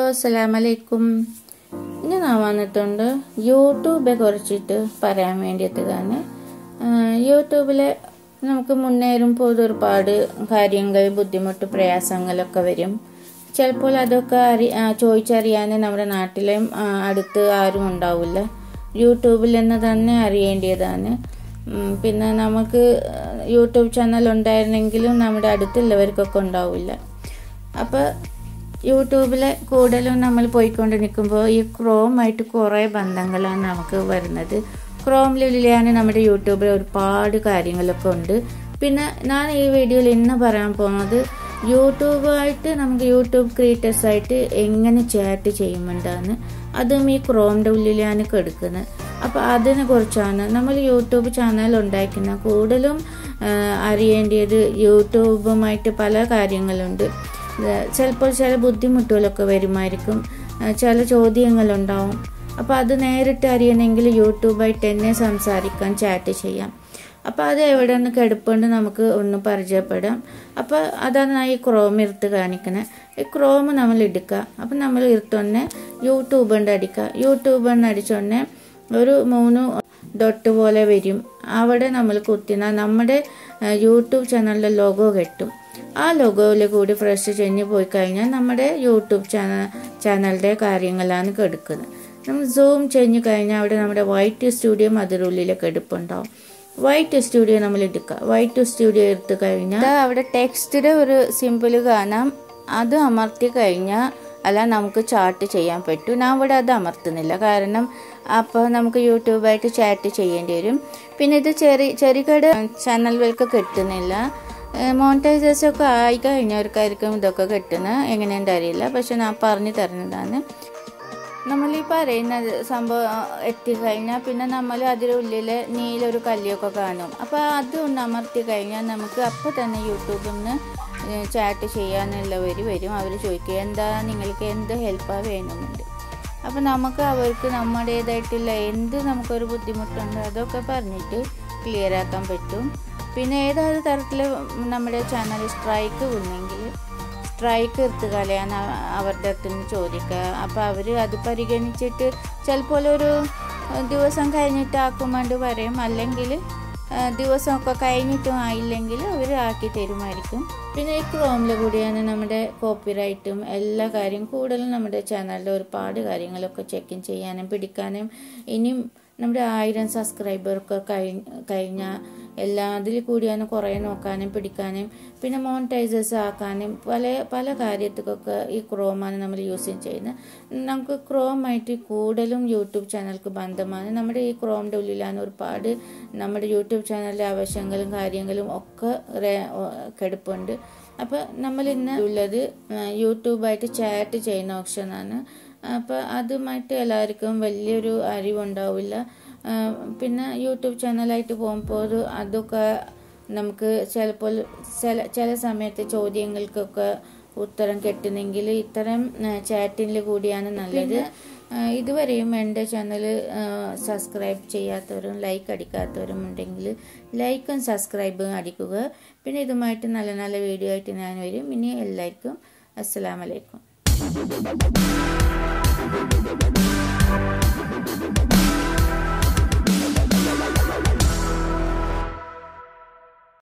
അസ്സലാമലൈക്കും ഇനി ഞാൻ വന്നിട്ടുണ്ട് യൂട്യൂബെ കുറിച്ചിട്ട് പറയാൻ വേണ്ടിയിട്ടാണ് യൂട്യൂബിലെ നമുക്ക് മുന്നേറുമ്പോൾ ഒരുപാട് കാര്യങ്ങൾ ബുദ്ധിമുട്ട് പ്രയാസങ്ങളൊക്കെ വരും ചിലപ്പോൾ അതൊക്കെ അറി ആ, ചോദിച്ചറിയാൻ നമ്മുടെ നാട്ടിലെയും ആ, അടുത്ത് ആരും ഉണ്ടാവില്ല യൂട്യൂബിൽ നിന്ന് തന്നെ അറിയേണ്ടതാണ് ഉം, പിന്നെ നമുക്ക് യൂട്യൂബ് ചാനൽ ഉണ്ടായിരുന്നെങ്കിലും നമ്മുടെ അടുത്തുള്ളവർക്കൊക്കെ ഉണ്ടാവില്ല അപ്പോൾ യൂട്യൂബിലെ കൂടുതലും നമ്മൾ പോയിക്കൊണ്ട് നിൽക്കുമ്പോൾ ഈ ക്രോമായിട്ട് കുറേ ബന്ധങ്ങളാണ് നമുക്ക് വരുന്നത് ക്രോമിലാണ് നമ്മുടെ യൂട്യൂബിൽ ഒരുപാട് കാര്യങ്ങളൊക്കെ ഉണ്ട് പിന്നെ ഞാൻ ഈ വീഡിയോയിൽ ഇന്ന് പറയാൻ പോകുന്നത് യൂട്യൂബായിട്ട് നമുക്ക് യൂട്യൂബ് ക്രിയേറ്റേഴ്സ് ആയിട്ട് എങ്ങനെ ചാറ്റ് ചെയ്യുന്നുണ്ടാന്ന് അതും ഈ ക്രോമിൻ്റെ ഉള്ളിലാണ് കെടുക്കുന്നത് അപ്പോൾ അതിനെ കുറിച്ചാണ് നമ്മൾ യൂട്യൂബ് ചാനൽ ഉണ്ടാക്കുന്ന കൂടുതലും ആ, അറിയേണ്ടത് യൂട്യൂബുമായിട്ട് പല കാര്യങ്ങളുണ്ട് ചിലപ്പോൾ ചില ബുദ്ധിമുട്ടുകളൊക്കെ വരുമായിരിക്കും ആ, ചില ചോദ്യങ്ങളുണ്ടാവും അപ്പോൾ അത് നേരിട്ട് അറിയണമെങ്കിൽ യൂട്യൂബായിട്ട് തന്നെ സംസാരിക്കാൻ ചാറ്റ് ചെയ്യാം അപ്പോൾ അത് എവിടെ നിന്ന് കിടപ്പുണ്ട് നമുക്ക് ഒന്ന് പരിചയപ്പെടാം അപ്പോൾ അതാണ് ഞാൻ ഈ ക്രോം ഇരുത്ത് കാണിക്കുന്നത് ഈ ക്രോം നമ്മൾ എടുക്കുക അപ്പം നമ്മൾ ഇരുത്തൊന്നെ യൂട്യൂബ് കൊണ്ട് അടിക്കുക യൂട്യൂബ് കൊണ്ട് അടിച്ചൊന്നെ ഒരു മൂന്ന് ഡൊട്ട് പോലെ വരും അവിടെ നമ്മൾ കുത്തിന നമ്മുടെ ആ, യൂട്യൂബ് ചാനലിൻ്റെ ലോഗോ കെട്ടും ആ ലോഗോയിൽ കൂടി ഫ്രഷ് ചെഞ്ഞ് പോയി കഴിഞ്ഞാൽ നമ്മുടെ യൂട്യൂബ് ചാനൽ ചാനലിൻ്റെ കാര്യങ്ങളാണ് കെടുക്കുന്നത് നമ്മൾ സൂം ചെഞ്ഞ് കഴിഞ്ഞാൽ അവിടെ നമ്മുടെ വൈറ്റ് സ്റ്റുഡിയോ അതിനുള്ളിലൊക്കെ എടുപ്പുണ്ടാവും വൈറ്റ് സ്റ്റുഡിയോ നമ്മൾ എടുക്കുക വൈറ്റ് സ്റ്റുഡിയോ എടുത്തു കഴിഞ്ഞാൽ അവിടെ ടെക്സ്റ്റിൻ്റെ ഒരു സിമ്പിൾ കാണാം അത് അമർത്തി കഴിഞ്ഞാൽ അല്ല നമുക്ക് ചാറ്റ് ചെയ്യാൻ പറ്റും ഞാൻ ഇവിടെ അത് അമർത്തുന്നില്ല കാരണം അപ്പോൾ നമുക്ക് യൂട്യൂബായിട്ട് ചാറ്റ് ചെയ്യേണ്ടി വരും പിന്നെ ഇത് ചെറിയ ചെറുകിട ചാനലുകൾക്ക് കിട്ടുന്നില്ല മോണിറ്റൈസേഴ്സ് ഒക്കെ ആയി കഴിഞ്ഞവർക്കായിരിക്കും ഇതൊക്കെ കിട്ടുന്നത് എങ്ങനെയുണ്ട് അറിയില്ല പക്ഷെ ഞാൻ പറഞ്ഞു തരുന്നതാണ് നമ്മൾ ഈ പറയുന്ന സംഭവം എത്തിക്കഴിഞ്ഞാൽ പിന്നെ നമ്മൾ അതിനുള്ളിൽ നീലൊരു കല്ലിയൊക്കെ കാണും അപ്പോൾ അത് ഒന്ന് അമർത്തി കഴിഞ്ഞാൽ നമുക്ക് അപ്പോൾ തന്നെ യൂട്യൂബിൽ നിന്ന് ചാറ്റ് ചെയ്യാനുള്ളവർ വരും അവർ ചോദിക്കുക എന്താ നിങ്ങൾക്ക് എന്ത് ഹെൽപ്പാണ് വേണമെന്നുണ്ട് അപ്പോൾ നമുക്ക് അവർക്ക് നമ്മുടേതായിട്ടുള്ള എന്ത് നമുക്കൊരു ബുദ്ധിമുട്ടുണ്ട് അതൊക്കെ പറഞ്ഞിട്ട് ക്ലിയർ ആക്കാൻ പറ്റും പിന്നെ ഏതൊരു തരത്തിൽ നമ്മുടെ ചാനൽ സ്ട്രൈക്ക് വന്നെങ്കിൽ സ്ട്രൈക്ക് എടുത്ത് കളയാൻ അവ- അവരുടെ അടുത്ത് നിന്ന് ചോദിക്കുക അപ്പോൾ അവർ അത് പരിഗണിച്ചിട്ട് ചിലപ്പോൾ ഒരു ദിവസം കഴിഞ്ഞിട്ട് ആക്കുമ്പോൾ പറയും അല്ലെങ്കിൽ ആ, ദിവസമൊക്കെ കഴിഞ്ഞിട്ടും ആയില്ലെങ്കിൽ അവർ ആക്കി തരുമായിരിക്കും പിന്നെ ഈ ക്രോമിൽ കൂടിയാണ് നമ്മുടെ കോപ്പിറൈറ്റും എല്ലാ കാര്യം കൂടുതലും നമ്മുടെ ചാനലിൽ ഒരുപാട് കാര്യങ്ങളൊക്കെ ചെക്കിൻ ചെയ്യാനും പിടിക്കാനും ഇനിയും നമ്മുടെ ആയിരം സബ്സ്ക്രൈബർക്ക് കഴി കഴിഞ്ഞാൽ എല്ലാ അതിൽ കൂടിയാണ് കുറേ നോക്കാനും പിടിക്കാനും പിന്നെ മോണിറ്റൈസേഴ്സ് ആക്കാനും പല പല കാര്യത്തിക്കൊക്കെ ഈ ക്രോമാണ് നമ്മൾ യൂസ് ചെയ്യുന്നത് നമുക്ക് ക്രോമായിട്ട് കൂടുതലും യൂട്യൂബ് ചാനൽക്ക് ബന്ധമാണ് നമ്മുടെ ഈ ക്രോമിൻ്റെ ഉള്ളിലാണ് ഒരുപാട് നമ്മുടെ യൂട്യൂബ് ചാനലിലെ ആവശ്യങ്ങളും കാര്യങ്ങളും ഒക്കെ റേ- ഓ- കിടപ്പുണ്ട് അപ്പോൾ നമ്മൾ ഇന്ന് ഉള്ളത് ആ, യൂട്യൂബായിട്ട് ചാറ്റ് ചെയ്യുന്ന ഓപ്ഷനാണ് അപ്പോൾ അതുമായിട്ട് എല്ലാവർക്കും വലിയൊരു അറിവുണ്ടാവില്ല ആ, പിന്നെ യൂട്യൂബ് ചാനലായിട്ട് പോകുമ്പോൾ അത് അതൊക്കെ നമുക്ക് ചിലപ്പോൾ ചില ചില സമയത്ത് ചോദ്യങ്ങൾക്കൊക്കെ ഉത്തരം കിട്ടുന്നെങ്കിൽ ഇത്തരം ചാറ്റിൽ കൂടിയാണ് നല്ലത് ആ, ഇതുവരെയും എൻ്റെ ചാനൽ സബ്സ്ക്രൈബ് ചെയ്യാത്തവരും ലൈക്ക് അടിക്കാത്തവരും ഉണ്ടെങ്കിൽ ലൈക്കും സബ്സ്ക്രൈബും അടിക്കുക പിന്നെ ഇതുമായിട്ട് നല്ല നല്ല വീഡിയോ ആയിട്ട് ഞാൻ വരും ഇനി എല്ലാവർക്കും അസ്സലാമലൈക്കും